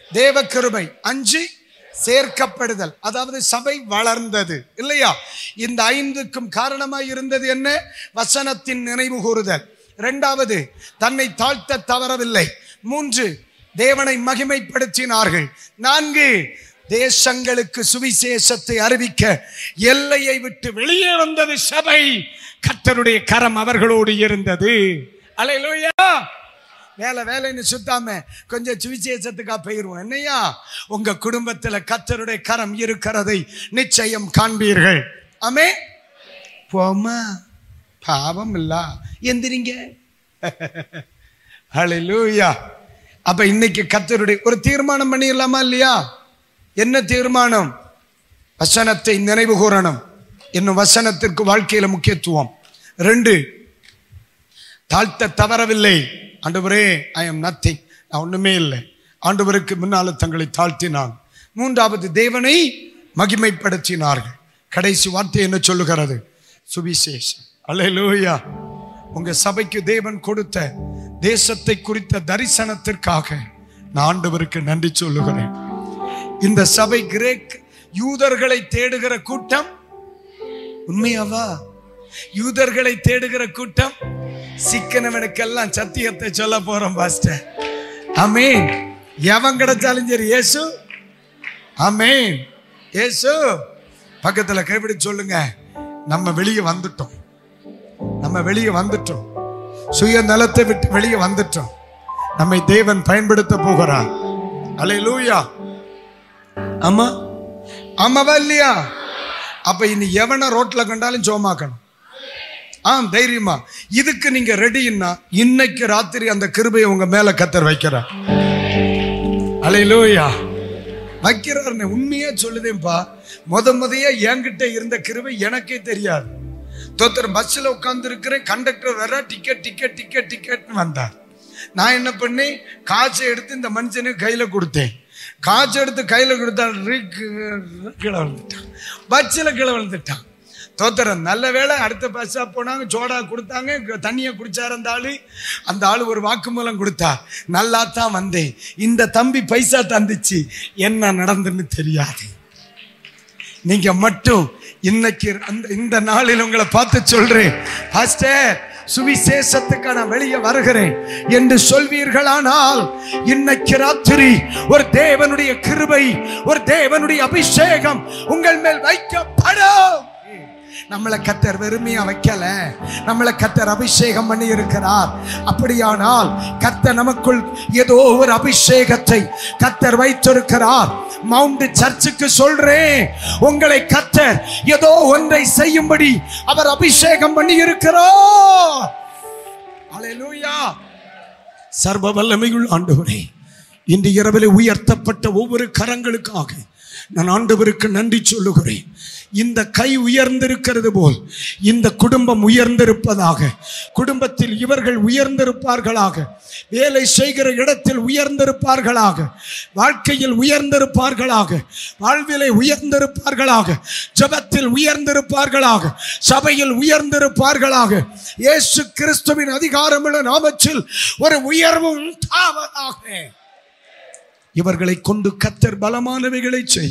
தேவ கிருபை அஞ்சு சேர்க்கப்படுதல் அதாவது சபை வளர்ந்தது இல்லையா இந்த ஐந்துக்கும் காரணமாய் இருந்தது என்ன வசனத்தின் நினைவு கூறுதல் இரண்டாவது தன்னை தாழ்த்த தவறவில்லை மூன்று தேவனை மகிமைப்படுத்தினார்கள் நான்கு தேசங்களுக்கு சுவிசேஷத்தை அறிவிக்க எல்லையை விட்டு வெளியே வந்தது சபை கர்த்தருடைய கரம் அவர்களோடு இருந்தது அலையிலோயா வேலை வேலைன்னு சுத்தாம கொஞ்சம் சுவிசேஷத்துக்கா போயிருவோம் என்னையா உங்க குடும்பத்துல கர்த்தருடைய கரம் இருக்கிறதை நிச்சயம் காண்பீர்கள் ஆமே போமா பாவம் இல்ல எந்திரிங்க ஹalleluya அப்ப இன்னைக்கு கர்த்தருடைய ஒரு தீர்மானம் பண்ணிடலாமா இல்லையா என்ன தீர்மானம் வசனத்தை நினைவு கூறணும் இன்னும் வசனத்திற்கு வாழ்க்கையில முக்கியத்துவம் ரெண்டு தாழ்த்த தவறவில்லை ஆண்டவரே ஐ எம் நத்திங் நான் ஒண்ணுமே இல்லை ஆண்டவருக்கு முன்னால தங்களை தாழ்த்தினான் மூன்றாவது தேவனை மகிமைப்படுத்தினார்கள் கடைசி வார்த்தை என்ன சொல்லுகிறது சுவிசேஷம் அல்லேலூயா உங்க சபைக்கு தேவன் கொடுத்த தேசத்தை குறித்த தரிசனத்திற்காக நான் ஆண்டவருக்கு நன்றி சொல்லுகிறேன் இந்த சபை கிரேக் யூதர்களை தேடுகிற கூட்டம் உண்மையாவா யூதர்களை தேடுகிற கூட்டம் சிக்கனவனுக்கெல்லாம் சத்தியத்தை சொல்ல போறோம் பாஸ்டர் அமேன் எவன் கிடைச்சாலும் சரி இயேசு அமேன் இயேசு பக்கத்துல கைப்பிடி சொல்லுங்க நம்ம வெளியே வந்துட்டோம் நம்ம வெளியே வந்துட்டோம் சுய நலத்தை விட்டு வெளியே வந்துட்டோம் நம்மை தேவன் பயன்படுத்த போகிறார் அல்லேலூயா ஆமா ஆமாவா இல்லையா அப்ப இனி எவனை ரோட்ல கண்டாலும் சோமாக்கணும் ஆம் தைரியமா இதுக்கு நீங்க ரெடின்னா இன்னைக்கு ராத்திரி அந்த கிருபையை உங்க மேல கத்தர் வைக்கிறார் அலையிலோயா வைக்கிறாருன்னு உண்மையா சொல்லுதேன்பா முத முதையா என்கிட்ட இருந்த கிருபை எனக்கே தெரியாது தோத்தர் பஸ்ஸில் உட்கார்ந்து இருக்கிறேன் கண்டக்டர் வர டிக்கெட் டிக்கெட் டிக்கெட் டிக்கெட்னு வந்தார் நான் என்ன பண்ணேன் காசை எடுத்து இந்த மனுஷனுக்கு கையில கொடுத்தேன் காசு எடுத்து கையில கொடுத்தா ரிக் கீழே விழுந்துட்டான் பஸ்ஸில் கீழே விழுந்துட்டான் தோத்தரன் நல்ல வேளை அடுத்த பஸ்ஸா போனாங்க சோடா கொடுத்தாங்க தண்ணியை குடிச்சார் அந்த ஆளு அந்த ஆளு ஒரு வாக்குமூலம் கொடுத்தா நல்லா தான் வந்தேன் இந்த தம்பி பைசா தந்துச்சு என்ன நடந்துன்னு தெரியாது நீங்க மட்டும் இன்னைக்கு அந்த இந்த நாளில் உங்களை பார்த்து சொல்றேன் பாஸ்டர் சுவிசேஷத்துக்கு நான் வெளியே வருகிறேன் என்று சொல்வீர்களானால் இன்னைக்கு ராத்திரி ஒரு தேவனுடைய கிருபை ஒரு தேவனுடைய அபிஷேகம் உங்கள் மேல் வைக்கப்படும் நம்மளை கத்தர் வெறுமையா வைக்கல நம்மளை கத்தர் அபிஷேகம் பண்ணி இருக்கிறார் அப்படியானால் கத்தர் நமக்குள் ஏதோ ஒரு அபிஷேகத்தை கத்தர் வைத்திருக்கிறார் மவுண்ட் சர்ச்சுக்கு சொல்றேன் உங்களை கத்தர் ஏதோ ஒன்றை செய்யும்படி அவர் அபிஷேகம் பண்ணி இருக்கிறார் அல்லேலூயா சர்வ வல்லமையுள் ஆண்டவரே இன்று இரவில் உயர்த்தப்பட்ட ஒவ்வொரு கரங்களுக்காக நான் ஆண்டவருக்கு நன்றி சொல்லுகிறேன் இந்த கை உயர்ந்திருக்கிறது போல் இந்த குடும்பம் உயர்ந்திருப்பதாக குடும்பத்தில் இவர்கள் உயர்ந்திருப்பார்களாக வேலை செய்கிற இடத்தில் உயர்ந்திருப்பார்களாக வாழ்க்கையில் உயர்ந்திருப்பார்களாக வாழ்விலை உயர்ந்திருப்பார்களாக ஜபத்தில் உயர்ந்திருப்பார்களாக சபையில் உயர்ந்திருப்பார்களாக இயேசு கிறிஸ்துவின் அதிகாரமுள்ள நாமத்தில் ஒரு உயர்வு உண்டாவதாக இவர்களை கொண்டு கத்தர் பலமானவைகளை செய்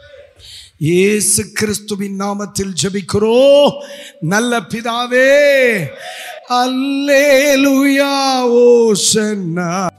இயேசு கிறிஸ்துவின் நாமத்தில் ஜெபிக்கிறோ நல்ல பிதாவே அல்லேலுயா ஓ